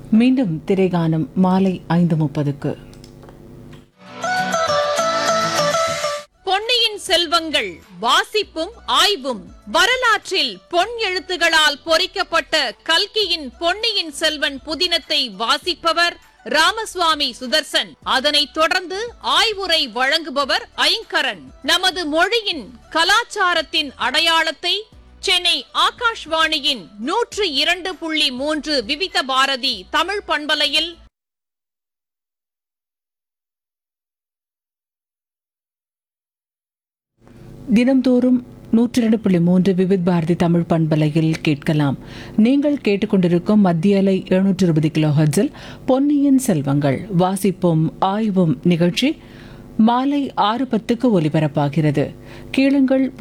மீண்டும் திரைகானம் மாலை ஐந்து முப்பதுக்கு பொன்னியின் செல்வங்கள் வாசிப்பும் ஆய்வும் வரலாற்றில் பொன் எழுத்துகளால் பொறிக்கப்பட்ட கல்கியின் பொன்னியின் செல்வன் புதினத்தை வாசிப்பவர் ராமசுவாமி சுதர்சன் அதனைத் தொடர்ந்து ஆய்வுரை வழங்குபவர் ஐங்கரன் நமது மொழியின் கலாச்சாரத்தின் அடையாளத்தை சென்னை ஆகாஷ்வாணியின் நூற்று இரண்டு புள்ளி மூன்று விவித பாரதி தமிழ் பண்பலையில் தினம்தோறும் நூற்றி இரண்டு புள்ளி மூன்று விவித் பாரதி தமிழ் பண்பலையில் கேட்கலாம் நீங்கள் கேட்டுக்கொண்டிருக்கும் மத்திய அலை எழுநூற்றி இருபது கிலோ ஹர்ட்ஸில் பொன்னியின் செல்வங்கள் வாசிப்பும் ஆய்வும் நிகழ்ச்சி மாலை ஆறு பத்துக்கு ஒலிபரப்பாகிறது கேளுங்கள்